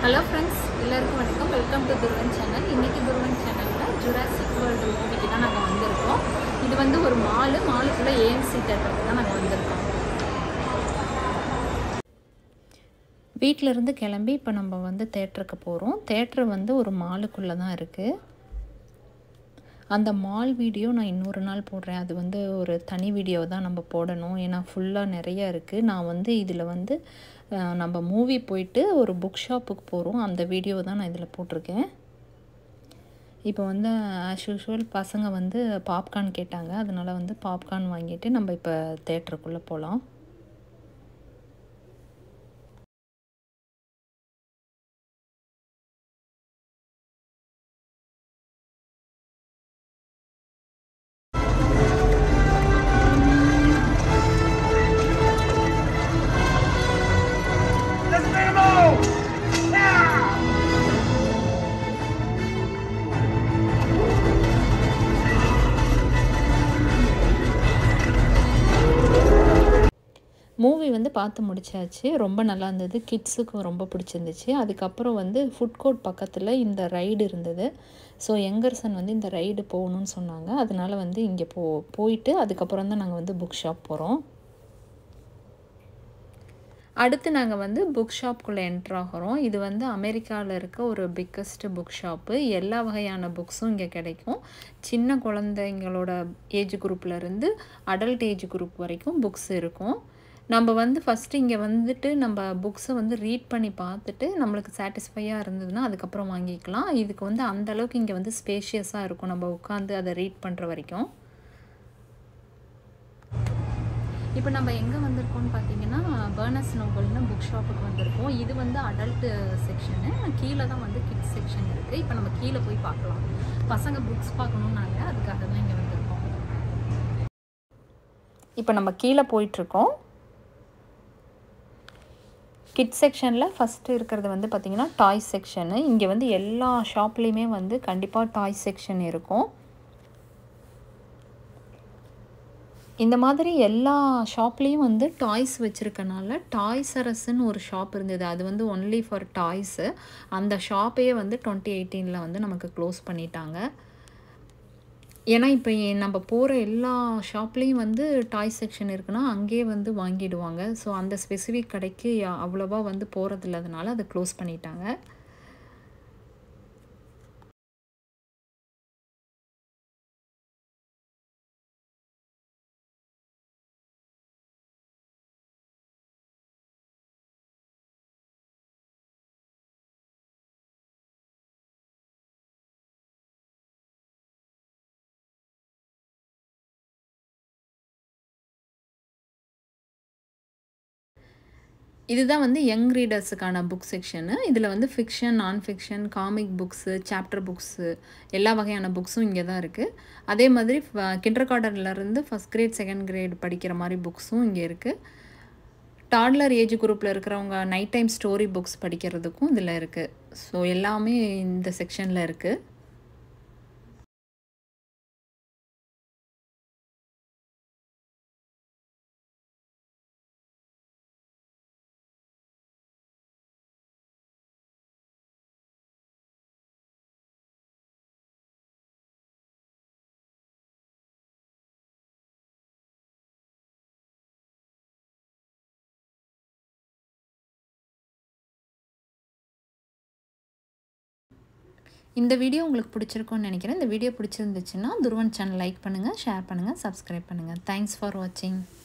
Hello friends எல்லாருக்கும் வணக்கம் welcome to Dhruvan channel இன்னைக்கு துருவன் சேனலில் ஜுராசிக் வேர்ல்டு மூவிக்கு தான் நாங்கள் வந்திருக்கோம் இது வந்து ஒரு மாலு மாலுக்குள்ளே ஏஎம்சி தேட்டருக்கு தான் நாங்கள் வந்திருக்கோம் வீட்டிலேருந்து கிளம்பி இப்போ நம்ம வந்து தேட்டருக்கு போகிறோம் தேட்ரு வந்து ஒரு மாலுக்குள்ளே தான் இருக்குது அந்த மால் வீடியோ நான் இன்னொரு நாள் போடுறேன் அது வந்து ஒரு தனி வீடியோ தான் நம்ம போடணும் ஏன்னா ஃபுல்லாக நிறைய இருக்குது நான் வந்து இதில் வந்து அஹ், நம்ம மூவி போயிட்டு ஒரு புக் ஷாப்புக்கு போகிறோம் அந்த வீடியோ தான் நான் இதில் போட்டிருக்கேன் இப்போ வந்து ஆஸ் யூஷுவல் பசங்க வந்து பாப்கார்ன் கேட்டாங்க அதனால் வந்து பாப்கார்ன் வாங்கிட்டு நம்ம இப்போ தேட்டருக்குள்ளே போகலாம் Let's beat 'em all! Now! Movie வந்து பார்த்து முடிச்சாச்சு ரொம்ப நல்லா இருந்தது கிட்ஸுக்கும் ரொம்ப பிடிச்சிருந்துச்சு அதுக்கப்புறம் வந்து ஃபுட் கோர்ட் பக்கத்தில் இந்த ரைடு இருந்தது ஸோ எங்கர்சன் வந்து இந்த ரைடு போகணும்னு சொன்னாங்க அதனால வந்து இங்கே போ போயிட்டு அதுக்கப்புறம் தான் நாங்கள் வந்து புக் ஷாப் போகிறோம் அடுத்து நாங்கள் வந்து புக் ஷாப்குள்ளே என்ட்ரு ஆகிறோம் இது வந்து அமெரிக்காவில் இருக்க ஒரு பிக்கஸ்ட் புக் ஷாப்பு எல்லா வகையான புக்ஸும் இங்கே கிடைக்கும் சின்ன குழந்தைங்களோட ஏஜ் குரூப்லேருந்து அடல்ட் ஏஜ் குரூப் வரைக்கும் புக்ஸ் இருக்கும் நம்ம வந்து ஃபஸ்ட்டு இங்கே வந்துட்டு நம்ம புக்ஸை வந்து ரீட் பண்ணி பார்த்துட்டு நம்மளுக்கு சாட்டிஸ்ஃபையாக இருந்ததுன்னா அதுக்கப்புறம் வாங்கிக்கலாம் இதுக்கு வந்து அந்த அளவுக்கு இங்கே வந்து ஸ்பேஷியஸாக இருக்கும் நம்ம உட்காந்து அதை ரீட் பண்ணுற வரைக்கும் இப்போ நம்ம எங்கே வந்திருக்கோம்னு பார்த்தீங்கன்னா பர்னஸ் நோபல்னு புக் ஷாப்புக்கு வந்திருக்கோம் இது வந்து அடல்ட் செக்ஷனு கீழே தான் வந்து கிட்ஸ் செக்ஷன் இருக்குது இப்போ நம்ம கீழே போய் பார்க்கலாம் பசங்க புக்ஸ் பார்க்கணுன்னாங்க அதுக்காக தான் இங்கே வந்திருக்கோம் இப்போ நம்ம கீழே போயிட்டுருக்கோம் கிட்ஸ் செக்ஷனில் ஃபஸ்ட்டு இருக்கிறது வந்து பார்த்திங்கன்னா டாய் செக்ஷனு இங்கே வந்து எல்லா ஷாப்லேயுமே வந்து கண்டிப்பாக டாய் செக்ஷன் இருக்கும் இந்த மாதிரி எல்லா ஷாப்லேயும் வந்து டாய்ஸ் வச்சுருக்கனால டாய்ஸ் அரசுன்னு ஒரு ஷாப் இருந்தது அது வந்து ஒன்லி ஃபார் டாய்ஸு அந்த ஷாப்பையே வந்து டுவெண்ட்டி எயிட்டீனில் வந்து நமக்கு க்ளோஸ் பண்ணிட்டாங்க ஏன்னா இப்போ நம்ம போகிற எல்லா ஷாப்லேயும் வந்து டாய் செக்ஷன் இருக்குன்னா அங்கேயே வந்து வாங்கிடுவாங்க ஸோ அந்த ஸ்பெசிஃபிக் கடைக்கு யா- அவ்வளோவா வந்து போகிறது இல்லாதனால அதை க்ளோஸ் பண்ணிட்டாங்க இதுதான் வந்து யங் ரீடர்ஸுக்கான புக் செக்ஷனு இதில் வந்து fiction non fiction comic books chapter books எல்லா வகையான புக்ஸும் இங்கே தான் இருக்குது அதே மாதிரி கிண்டர் கார்டர்லேருந்து ஃபஸ்ட் கிரேட் செகண்ட் கிரேட் படிக்கிற மாதிரி புக்ஸும் இங்கே இருக்குது டாட்லர் ஏஜ் குரூப்பில் இருக்கிறவங்க நைட் டைம் ஸ்டோரி புக்ஸ் படிக்கிறதுக்கும் இதில் இருக்குது ஸோ எல்லாமே இந்த செக்ஷனில் இருக்குது இந்த வீடியோ உங்களுக்கு பிடிச்சிருக்கும்னு நினைக்கிறேன் இந்த வீடியோ பிடிச்சிருந்துச்சுன்னா துருவன் சேனல் லைக் பண்ணுங்கள் ஷேர் பண்ணுங்கள் சப்ஸ்கிரைப் பண்ணுங்கள் தேங்க்ஸ் ஃபார் வாட்சிங்